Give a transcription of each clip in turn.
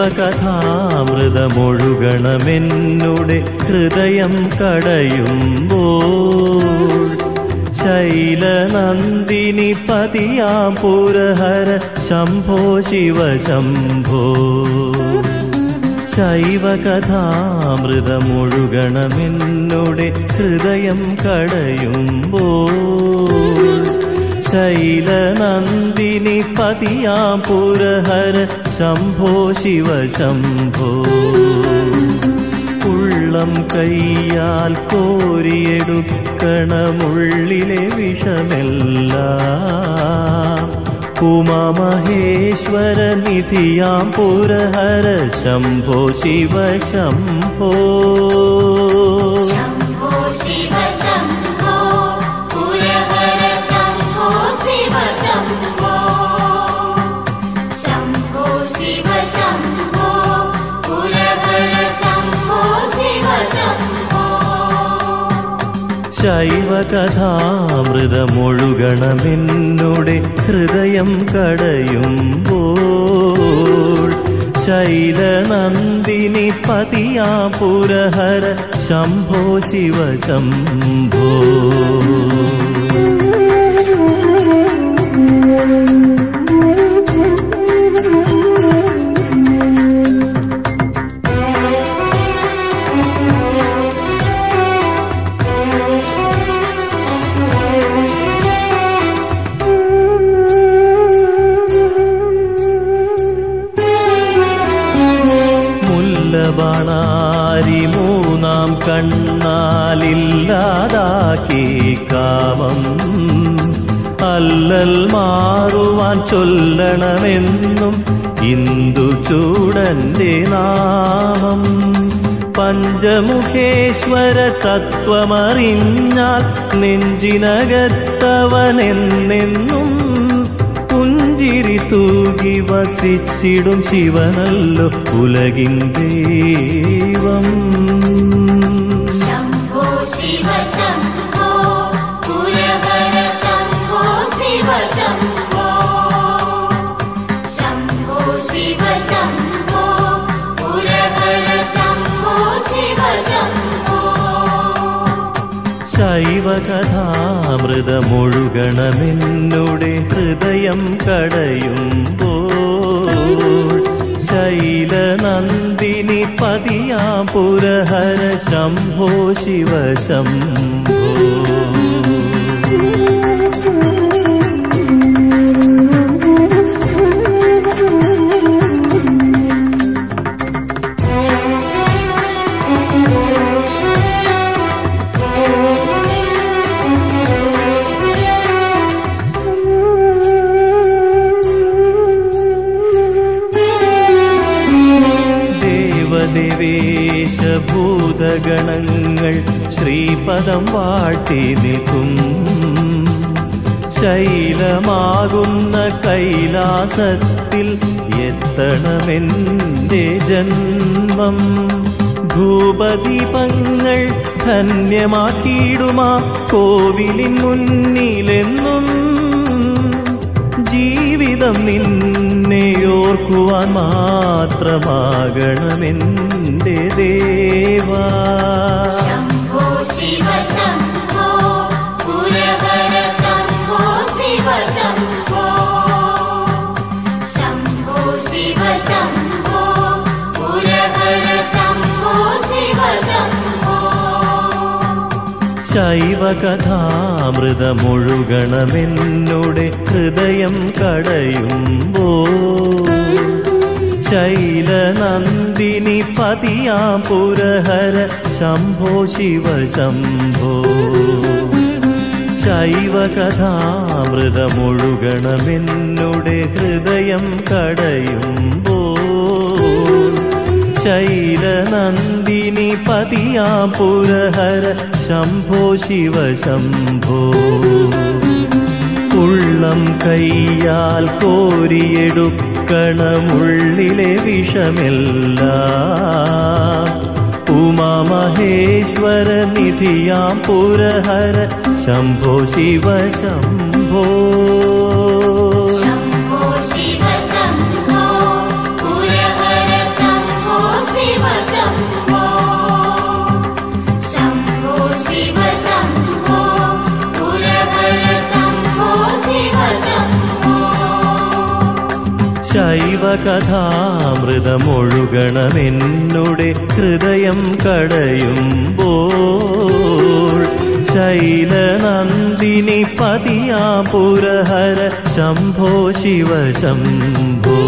ശൈവകഥാമൃതമൊഴുകണമെന്നുടെ ഹൃദയം കടയുമ്പോൾ ശൈലനന്ദിനി പതിയാം പുരഹര ശംഭോ ശിവ ശംഭോ ശൈവകഥാമൃതമൊഴുകണമെന്നുടെ ഹൃദയം കടയുമ്പോൾ ശൈലനന്ദിനി പതിയാം പുരഹര ശംഭോ ശിവ ശംഭോ ഉള്ളം കയ്യാൽ കോരിയെടുക്കണമുള്ളിലെ വിഷമെല്ലാം ഉമാമഹേശ്വര നിധിയാം പുരഹര ശംഭോ ശിവ ശംഭോ ശംഭോ ശിവ ശംഭോ പുരഹര ശംഭോ ശിവ ശംഭോ ശംഭോ ശിവ ശംഭോ പുരഹര ശംഭോ ശിവ ശംഭോ ശൈവകഥാമൃതമൊഴുകണമെന്നുടെ ഹൃദയം കടയുമ്പോൾ ശൈലനന്ദിനി പതിയാ പുരഹര ശംഭോ ശിവ ശംഭോ മുല്ലബാണാരി മൂന്നാം കണ്ണാലില്ലാതാക്കി കാമം അല്ലൽ മാറുവാൻ ചൊല്ലണമെന്നും ഇന്ദു ചൂടന്റെ നാമം പഞ്ചമുഖേശ്വര തത്വമറിഞ്ഞാൽ നെഞ്ചിനകത്തവനെന്നെന്നും പുഞ്ചിരി തൂകി വസിച്ചിടും ശിവനല്ലോ ഉലകിൻ ദൈവം ശംഭോ ശിവ ശംഭോ പുരഹര ശംഭോ ശിവ ശംഭോ ശംഭോ ശിവ ശംഭോ പുരഹര ശംഭോ ശിവ ശംഭോ ശൈവകഥാമൃതമൊഴുകണമെന്നുടെ ഹൃദയം കടയുമ്പോൾ ശൈലനന്ദിനി പതിയാ പുരഹര ശംഭോ ശിവ ശംഭോ ദേവദേവേശ ഭൂതഗണങ്ങൾ ശ്രീപദം വാട്ടി നിൽക്കും ശൈലമാകുന്ന കൈലാസത്തിൽ എത്തണമെന്റെ ജന്മം ഭൂപദീപങ്ങൾ ധന്യമാക്കിയിടുമാ കോവിലിൻ മുന്നിലെന്നും ജീവിതം നിന്നെ ഓർക്കുവാൻ മാത്രമാകണമെന്റെ ദേവാ ശംഭോ ശിവ ശംഭോ പുരഹര ശംഭോ ശിവ ശംഭോ ശംഭോ ശിവ ശംഭോ പുരഹര ശംഭോ ശിവ ശംഭോ ശൈവകഥാമൃതമൊഴുകണമെന്നുടെ ഹൃദയം കടയുമ്പോൾ ശൈലനന്ദിനി പതിയാ പുരഹര ശംഭോ ശിവ ശംഭോ ശൈവകഥാമൃതമൊഴുകണമെന്നുടെ ഹൃദയം കടയുമ്പോൾ ശൈലനന്ദിനി പതിയാ പുരഹര ശംഭോ ശിവ ശംഭോ ഉള്ളം കയ്യാൽ കോരിയെടുക്കണമുള്ളിലെ വിഷമെല്ലാം ഉമാമഹേശ്വര നിധിയാം പുരഹര ശംഭോ ശിവ ശംഭോ ശംഭോ ശിവ ശംഭോ പുരഹര ശംഭോ ശൈവകഥാമൃതമൊഴുകണമെന്നുടെ ഹൃദയം കടയുമ്പോൾ ശൈലനന്ദിനി പതിയാ പുരഹര ശംഭോ ശിവ ശംഭോ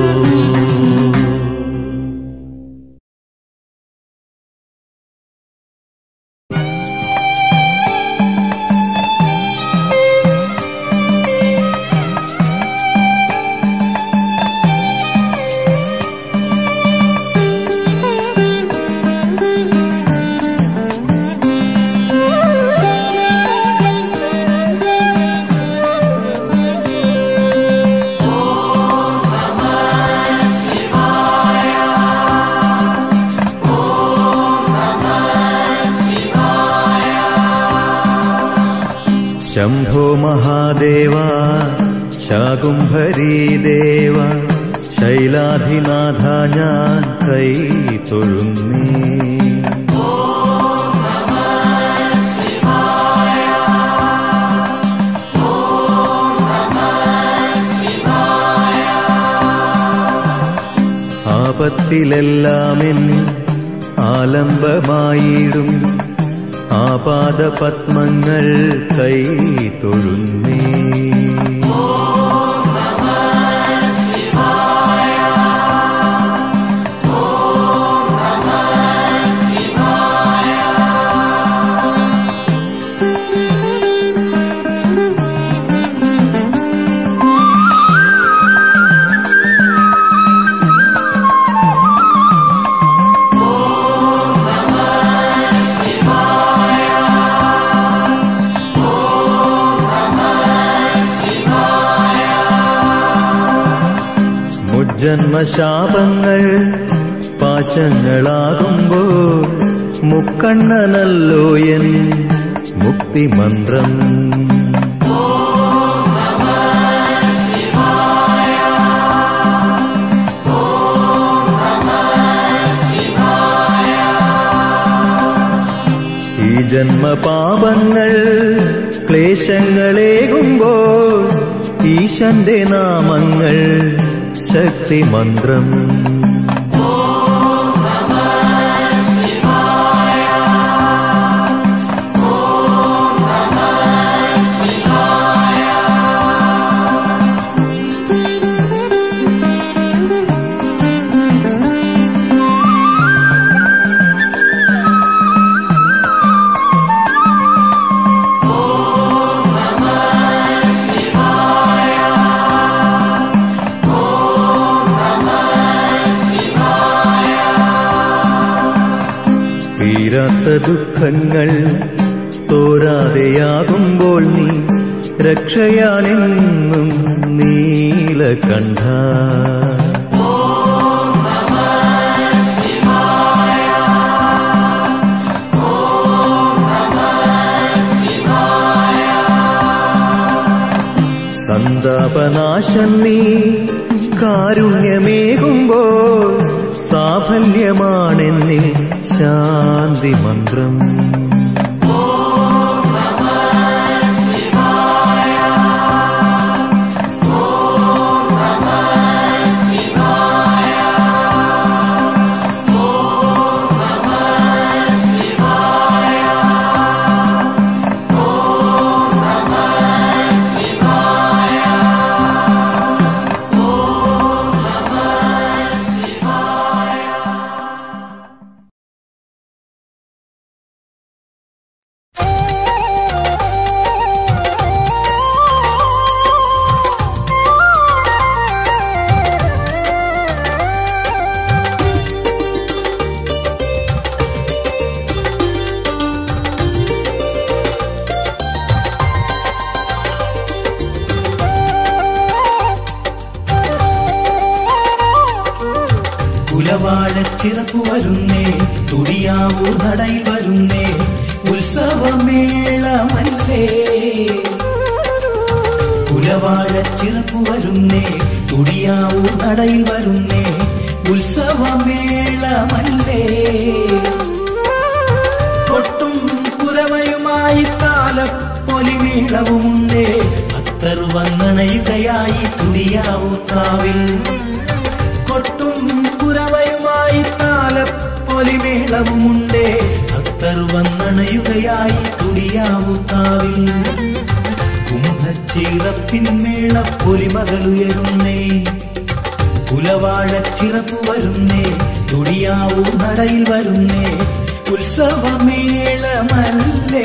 ശംഭോ മഹാദേവ ശാകുംഭരീദേവ ശൈലാധിനാഥ ഞാൻ കൈ തൊഴുന്നേ ആപത്തിലെല്ലാമെൻ ആലംബമായിടും ആപാദ പത്മങ്ങൾ കൈ തൊഴുന്നേ മുജ്ജന്മശാപങ്ങൾ പാശങ്ങളാകുമ്പോൾ മുക്കണ്ണനല്ലോ എൻ മുക്തിമന്ത്രം ഈ ജന്മപാപങ്ങൾ ക്ലേശങ്ങളേകുമ്പോൾ ഈശന്റെ നാമങ്ങൾ ശക്തിമന്ത്രം തീരാത്ത ദുഃഖങ്ങൾ തോരാതെയാകുമ്പോൾ നീ രക്ഷയാണെന്നും നീലകണ്ഠ സന്താപനാശം നീ കാരുണ്യമേകുമ്പോൾ സാഫല്യമാണെന്നിൽ ശാന്തി മന്ത്രം കുലവാഴച്ചിറപ്പു വരുന്നേ തുടിയാവൂർ നടയിൽ വരുന്നേ ഉത്സവമേളമല്ലേ കുലവാഴച്ചിറപ്പു വരുന്നേ തുടിയാവൂർ നടയിൽ വരുന്നേ ഉത്സവമേളമല്ലേ കൊട്ടും കുരവയുമായി താലപ്പൊലിമേളവുമുണ്ടേ ഭക്തർ വന്നണയുകയായി തുടിയാവൂർ കാവിൽ പൊലിമേളവുമുണ്ടേ ഭക്തർ വന്നണയുകയായി തുടിയാവുത്താവിൽ കുംഭച്ചിറപ്പിന്മേള പൊലിമകളുയരുന്നേ കുലവാഴച്ചിറപ്പു വരുന്നേ തുടിയാവൂ നടയിൽ വരുന്നേ ഉത്സവമേളമല്ലേ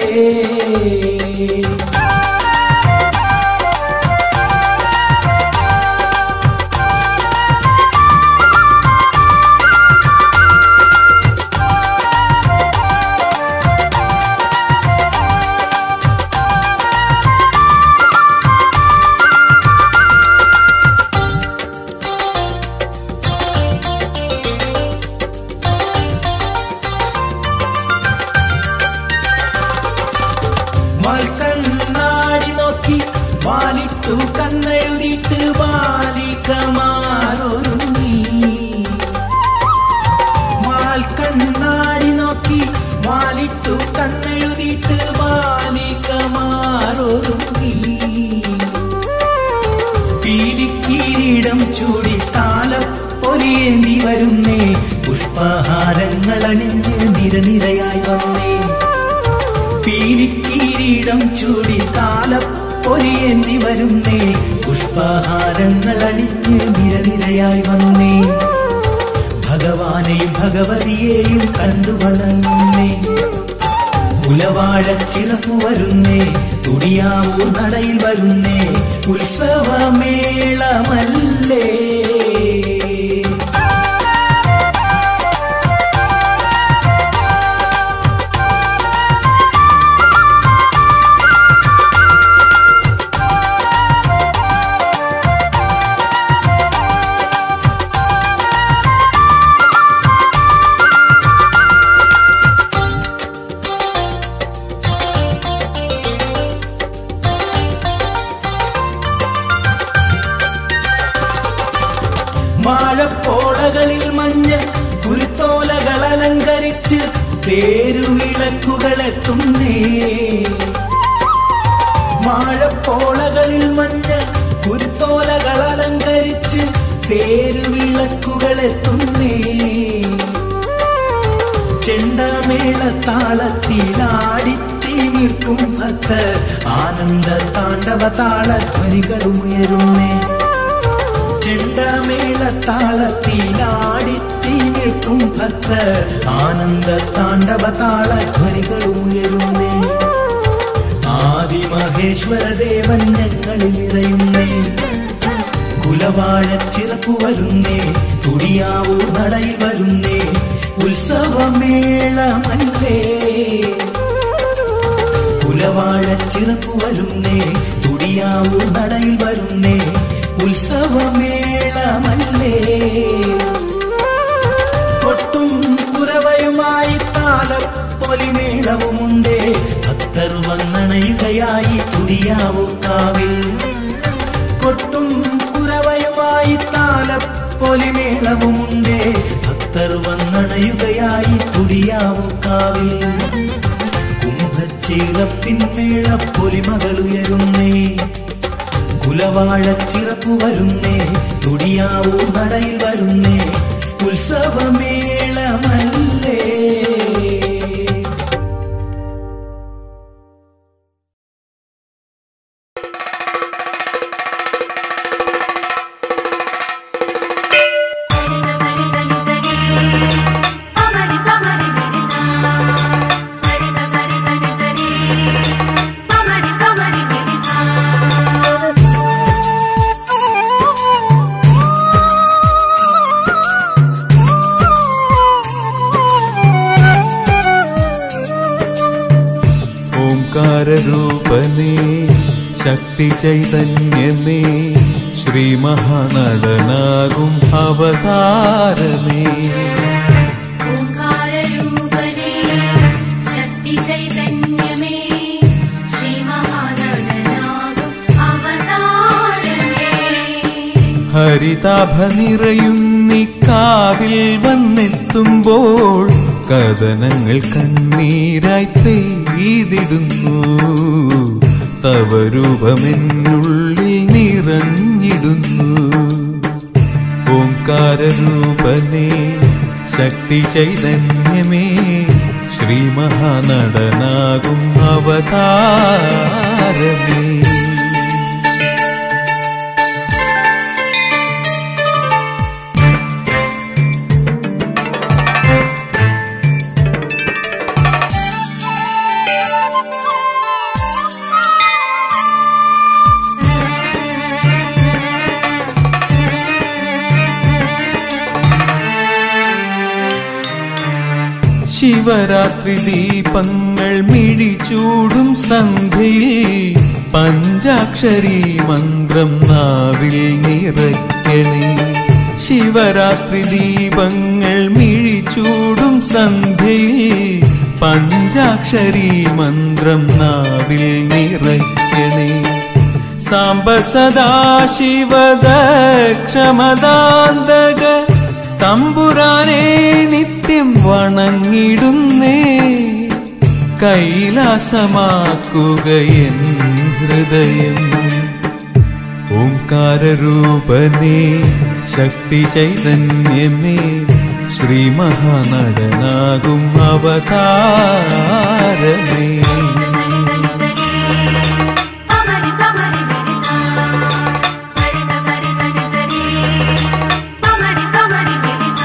മാൽക്കണ്ണാടി നോക്കി വാലിട്ടു കണ്ണെഴുതിയിട്ട് ബാലികമാരൊരുങ്ങി മാൽക്കണ്ണാടി നോക്കി വാലിട്ടു കണ്ണെഴുതിയിട്ട് ബാലികമാരൊരുങ്ങി പീലിക്കീരീടം ചൂടി താലപ്പൊലിയേന്തി വരുന്നേ പുഷ്പഹാരങ്ങൾ അണിഞ്ഞ് നിരനിരയായി വന്നേ പീലിക്കീരീടം ചൂടി താലപ്പൊലിയേന്തി വരുന്നേ പുഷ്പഹാരങ്ങൾ അണിഞ്ഞ് നിരനിരയായി വന്നേ ഭഗവാനെയും ഭഗവതിയെയും കണ്ടു വണങ്ങുന്നേ കുലവാഴച്ചിറപ്പു വരുന്നേ തുടിയാവൂർ നടയിൽ വരുന്നേ ഉത്സവമേളമല്ലേ വാഴപ്പോളകളിൽ മഞ്ഞ കുരുത്തോലകൾ അലങ്കരിച്ച് തേരുവിളക്കുകളെത്തുന്നേ വാഴപ്പോളകളിൽ മഞ്ഞ കുരുത്തോലകൾ അലങ്കരിച്ച് തേരുവിളക്കുകളെത്തുന്നേ ചെണ്ടമേള താളത്തിലാടിത്തി നിൽക്കും ഭക്തർ ആനന്ദ താണ്ഡവ താളധ്വനികളും ഉയരുന്നേ ചെണ്ടമേള താളത്തിലാടിത്തി നിൽക്കും ഭക്തർ ആനന്ദ താണ്ഡവ താളധ്വനികളും ഉയരുന്നേ ആദിമഹേശ്വര ദേവൻ ഞങ്ങളിൽ നിറയുന്നേ കുലവാഴച്ചിറപ്പു വരുന്നേ തുടിയാവൂ നടയിൽ വരുന്നേ ഉത്സവമേളമല്ലേ കുലവാഴച്ചിറപ്പു വരുന്നേ തുടിയാവൂ നടയിൽ വരുന്നേ ഉത്സവമേളമല്ലേ കൊട്ടും കുരവയുമായി താലപ്പൊലിമേളവുമുണ്ടേ ഭക്തർ വന്നണയുകയായി തുടിയാവൂക്കാവിൽ കൊട്ടും കുരവയുമായി താലപ്പൊലിമേളവുമുണ്ടേ ഭക്തർ വന്നണയുകയായി തുടിയാവൂക്കാവിൽ കുംഭച്ചിറപ്പിന്മേള പൊലിമകളുയരുന്നേ കുലവാഴച്ചിറപ്പു വരുന്നേ തുടിയാവൂ നടയിൽ വരുന്നേ ഉത്സവമേളമല്ലേ సరి సరి సరి సరి పమరి పమరి మెరిసా సరి సరి సరి సరి పమరి పమరి మెరిసా ഓംകാരൂപനേ ശക്തി ചൈതന്യമേ ശ്രീ മഹാനടനാകും അവതാരമേ ഓംകാരരൂപനേ ശക്തി ചൈതന്യമേ ശ്രീ മഹാനടനാകും അവതാരമേ ഹരിതാഭ നിറയുന്നിക്കാവിൽ വന്നെത്തുമ്പോൾ കഥനങ്ങൾ കണ്ണീരായി പെയ്തിടുന്നു തവ രൂപമെന്നുള്ളിൽ നിറഞ്ഞിടുന്നു ഓംകാരൂപനേ ശക്തി ചൈതന്യമേ ശ്രീ മഹാനടനാകും അവതാരമേ ശിവരാത്രി ദീപങ്ങൾ മിഴിച്ചൂടും സന്ധ്യയിൽ പഞ്ചാക്ഷരി മന്ത്രം നാവിൽ നിറയ്ക്കണേ ശിവരാത്രി ദീപങ്ങൾ മിഴിച്ചൂടും സന്ധ്യയിൽ പഞ്ചാക്ഷരി മന്ത്രം നാവിൽ നിറയ്ക്കണേ സാംബ സദാശിവദക്ഷമദാന്തക തമ്പുരാനെ നിത്യം വണങ്ങിടുന്നേ കൈലാസമാക്കുകയൻ ഹൃദയം ഓംകാരൂപനേ ശക്തി ചൈതന്യമേ ശ്രീ മഹാനടനാകും അവതാരമേ പമരി പമരി ബിരിസ സരി സരി സരി സരി പമരി പമരി ബിരിസ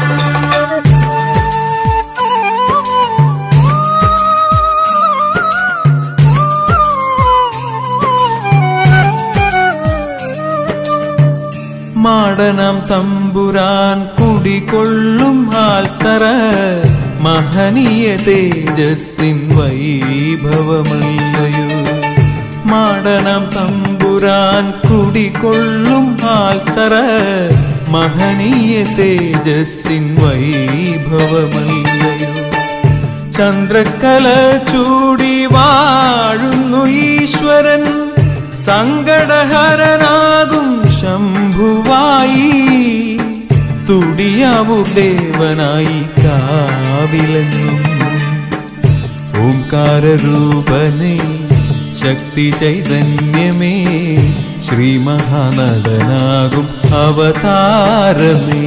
മാടനം തമ്പുരാൻ കുടികൊള്ളും ആൽത്തറ മഹനീയ തേജസ്സിൻ വൈഭവമല്ലയോ മാടനം തമ്പുരാൻ കുടികൊള്ളും ആൽത്തറ മഹനീയ തേജസ്സിൻ വൈഭവമല്ലയോ ചന്ദ്രക്കല ചൂടി വാഴുന്നു ഈശ്വരൻ സങ്കടഹരനാകും ശംഭുവായി തുടിയാവു ദേവനായി കാവിലെന്നും ഓംകാരൂപനേ ശക്തി ചൈതന്യമേ ശ്രീ മഹാനടനാകും അവതാരമേ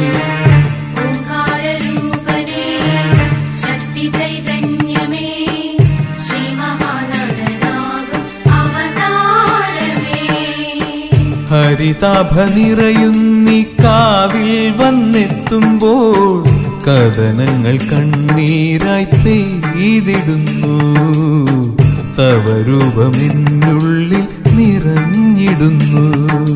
ഓംകാരൂപനേ ശക്തി ചൈതന്യമേ ശ്രീ മഹാനടനാകും അവതാരമേ ഹരിതാഭ നിറയുന്നി കാവിൽ വന്നെത്തുമ്പോൾ കഥനങ്ങൾ കണ്ണീരായി പെയ്തിടുന്നു തവ രൂപമെന്നുള്ളിൽ നിറഞ്ഞിടുന്നു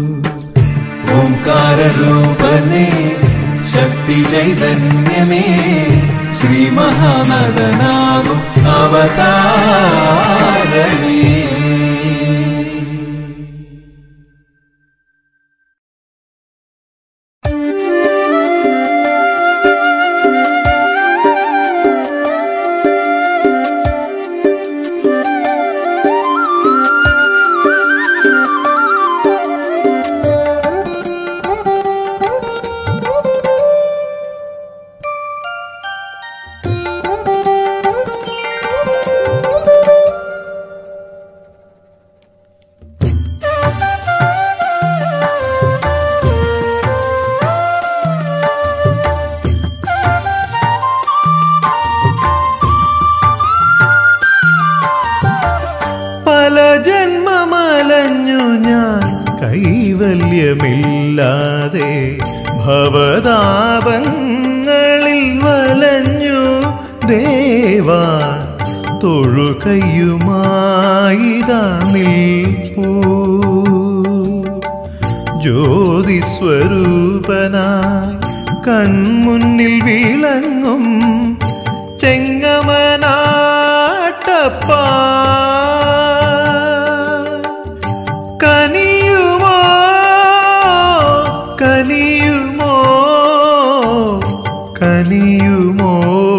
ഓംകാരൂപനേ ശക്തി ചൈതന്യമേ ശ്രീ മഹാനടനാകും അവതാരമേ പല ജന്മമലഞ്ഞു ഞാൻ കൈവല്യമില്ലാതെ ഭവതാപങ്ങളിൽ വലഞ്ഞു ദേവാ തൊഴുകയുമായിതാ നിൽപ്പൂ ജ്യോതിസ്വരൂപനായി കൺമുന്നിൽ വിളങ്ങും ചെങ്ങമനാട്ടപ്പ കനിയുമോ കനിയുമോ കനിയുമോ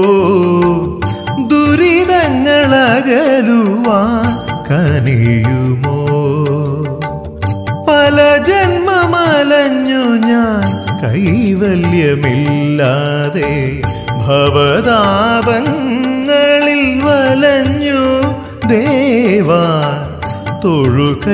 ദുരിതങ്ങളകലുവാൻ കനിയുമോ പല ജന്മമലഞ്ഞു ഞാൻ കൈവല്യമില്ലാതെ ഭവതാപങ്ങളിൽ വലഞ്ഞു ദേവാ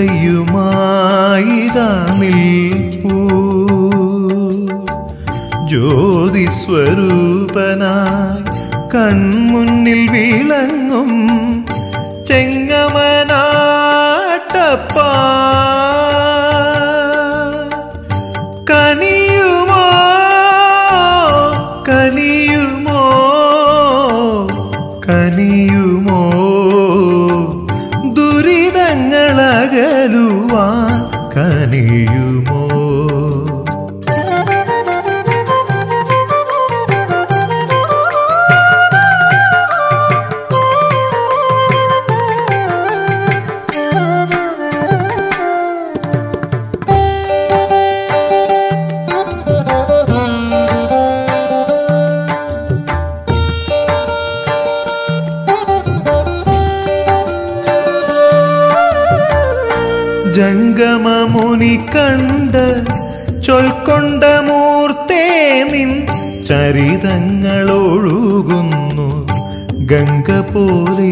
തൊഴുകയുമായിതാ നിൽപ്പൂ ജ്യോതിസ്വരൂപനായി കൺമുന്നിൽ വിളങ്ങും ചെങ്ങമനാട്ടപ്പ കനിയുമോ കനിയുമോ കനിയുമോ ദുരിതങ്ങളകലുവാൻ കനിയുമോ ജംഗമമുനി കണ്ട് ചൊൽക്കൊണ്ട മൂർത്തേ നിൻ ചരിതങ്ങളൊഴുകുന്നു ഗംഗ പോലെ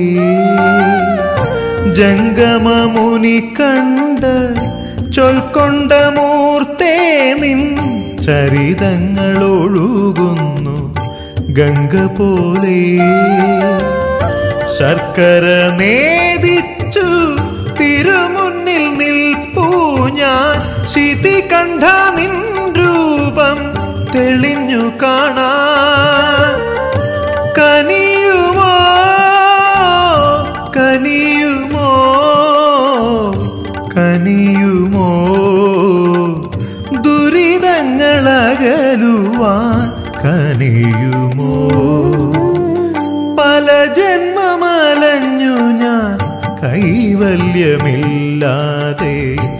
ജംഗമമുനി കണ്ട് ചൊൽക്കൊണ്ട മൂർത്തേ നിൻ ചരിതങ്ങളൊഴുകുന്നു ഗംഗ പോലെ ശർക്കര നേദിച്ചു തിരുമുന്നിൽ നിൽപ്പൂ ഞാൻ ശിതി കണ്ട നിൻ രൂപം തെളിഞ്ഞു കാണാൻ കനിയുമോ കനിയുമോ കനിയുമോ ദുരിതങ്ങളകലുവാൻ കനിയുമോ പല ജന്മമലഞ്ഞു ഞാൻ കൈവല്യമില്ലാതെ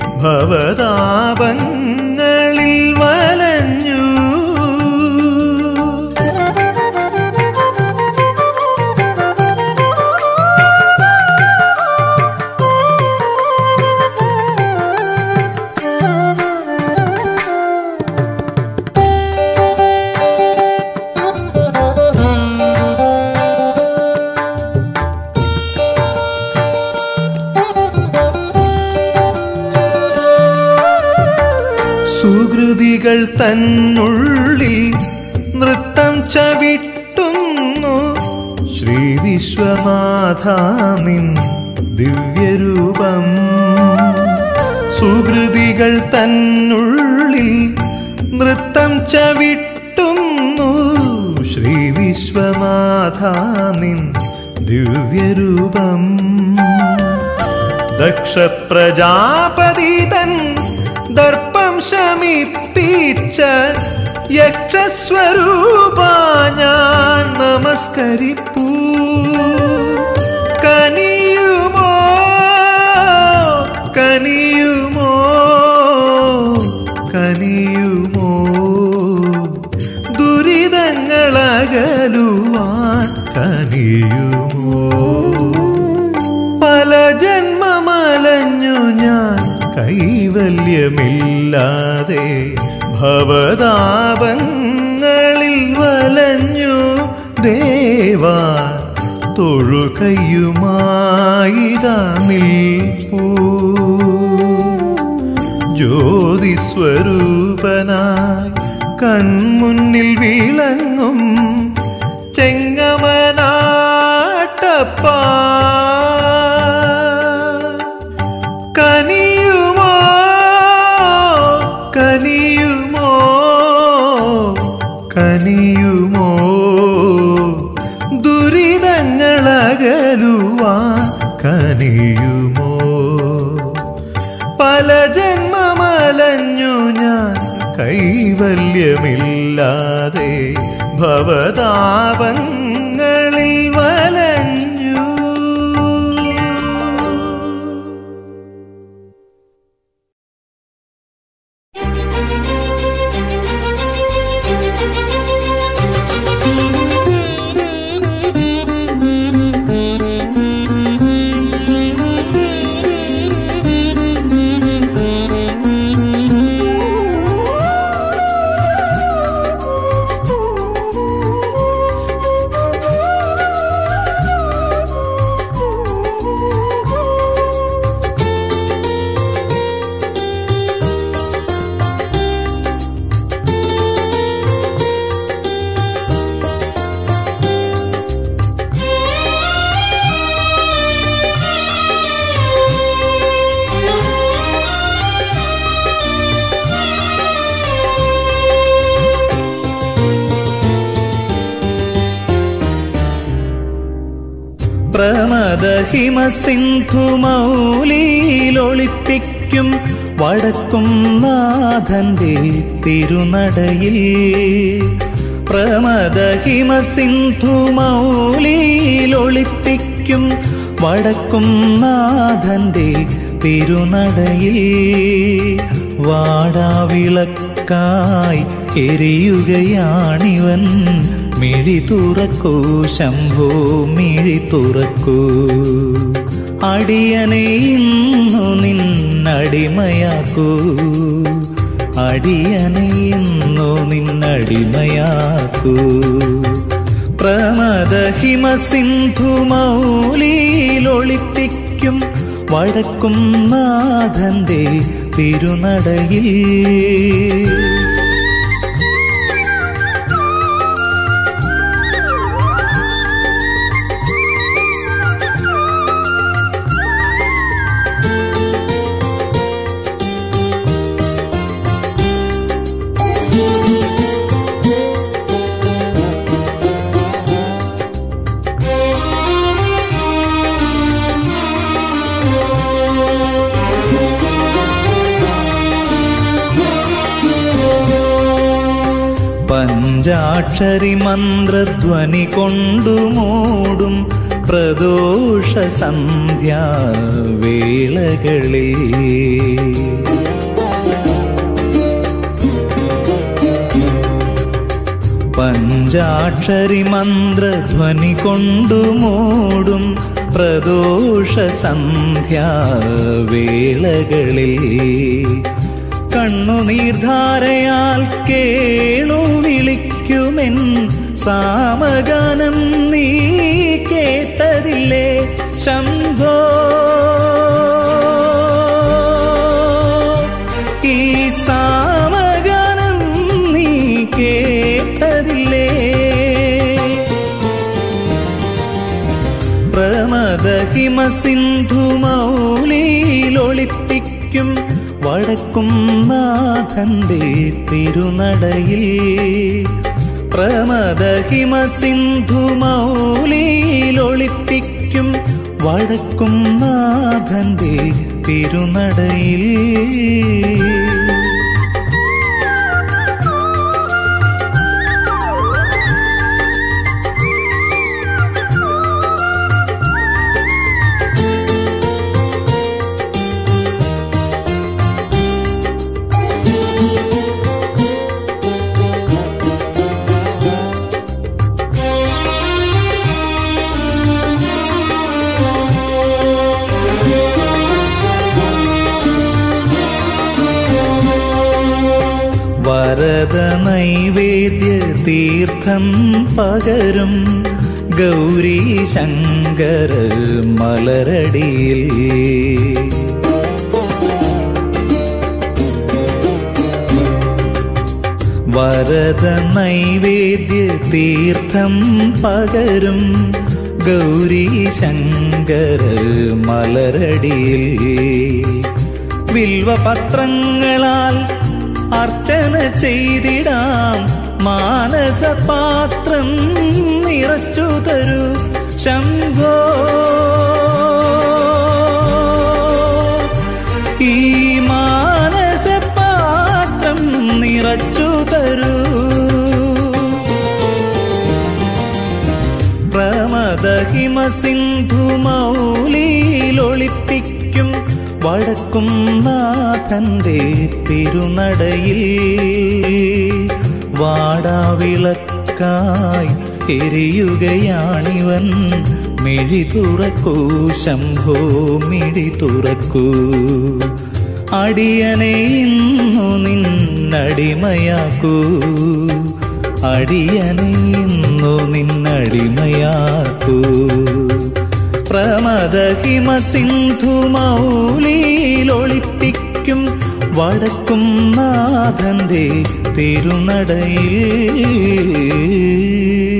ഭവതാപങ്ങളിൽ വലഞ്ഞു സുഹൃതികൾ തന്നുള്ളിൽ നൃത്തം ചവിട്ടുന്നു ശ്രീ വിശ്വനാഥ നിൻ ദിവ്യരൂപം സുഹൃതികൾ തന്നുള്ളിൽ നൃത്തം ചവിട്ടുന്നു ശ്രീ വിശ്വനാഥ നിൻ ദിവ്യരൂപം ദക്ഷ പ്രജാപതി തൻ ദർപ്പം ശമിപ്പിച്ച യക്ഷസ്വരൂപ ഞാൻ നമസ്കരിപ്പൂ കനിയുമോ കനിയുമോ കനിയുമോ ദുരിതങ്ങളകലുവാൻ കനിയുമോ പല ജന്മമലഞ്ഞു ഞാൻ കൈവല്യമില്ലാതെ ഭവതാപങ്ങളിൽ വലഞ്ഞു ദേവാ തൊഴുകയുമായിതാ നിൽപ്പൂ ജ്യോതിസ്വരൂപനായി കൺമുന്നിൽ വിളങ്ങും ചെങ്ങമനാട്ടപ്പ കനിയുമോ കനിയുമോ കനിയുമോ ദുരിതങ്ങളകലുവാൻ കനിയുമോ പല ജന്മമലഞ്ഞു ഞാൻ കൈവല്യമില്ലാതെ ഭവതാപങ്ങളിൽ വലഞ്ഞു പ്രമദഹിമ സിന്ധു മൗലിയിലൊളിപ്പിക്കും വടക്കും നാഥന്റെ തിരുനടയിൽ പ്രമദഹിമ സിന്ധു മൗലിയിലൊളിപ്പിക്കും വടക്കും നാഥന്റെ തിരുനടയിൽ വാടാവിളക്കായി എരിയുകയാണിവൻ മിഴി തുറക്കൂ ശംഭോ മിഴി തുറക്കൂ അടിയനെ ഇന്നു നിന്നടിമയാക്കൂ അടിയനെ ഇന്നു നിന്നടിമയാക്കൂ പ്രമദഹിമ സിന്ധു മൗലിയിലൊളിപ്പിക്കും വടക്കും നാഥന്റെ തിരുനടയിൽ പഞ്ചാക്ഷരി മന്ത്രധ്വനി കൊണ്ടു മൂടും പ്രദോഷ സന്ധ്യാ വേളകളിൽ പഞ്ചാക്ഷരി മന്ത്രധ്വനി കൊണ്ടു മൂടും പ്രദോഷ സന്ധ്യാ വേളകളിൽ കണ്ണുനീർധാരയാൽ കേണു വിളിക്കുമെൻ സാമഗാനം നീ കേട്ടതില്ലേ ശംഭോ ഈ സാമഗാനം നീ കേട്ടതില്ലേ പ്രമദഹിമ സിന്ധു മൗലിയിലൊളിപ്പിക്കും വടക്കും നാഥന്റെ തിരുനടയിൽ പ്രമദഹിമ സിന്ധു മൗലിയിലൊളിപ്പിക്കും വടക്കും നാഥന്റെ തിരുനടയിൽ വരദ നൈവേദ്യ തീർത്ഥം പകരും ഗൗരി ശങ്കര മലരടിയിൽ വരദ നൈവേദ്യ തീർത്ഥം പകരും ഗൗരി ശങ്കര മലരടിയിൽ വിൽവപത്രങ്ങളാൽ അർച്ചന ചെയ്തിടാം മാനസപാത്രം നിറച്ചു തരൂ ശംഭോ ഈ മാനസപാത്രം നിറച്ചു തരൂ പ്രമദഹിമ സിന്ധു മൗലിയിലൊളിപ്പിക്കും വടക്കും നാഥന്റെ തിരുനടയിൽ വാടാവിളക്കായി എരിയുകയാണിവൻ മിഴി തുറക്കൂ ശംഭോ മിഴി തുറക്കൂ അടിയനെ ഇന്നു നിന്നടിമയാക്കൂ അടിയനെ ഇന്നു നിന്നടിമയാക്കൂ പ്രമദഹിമ സിന്ധു മൗലിയിലൊളിപ്പിക്കും വടക്കും നാഥന്റെ തിരുനടയിൽ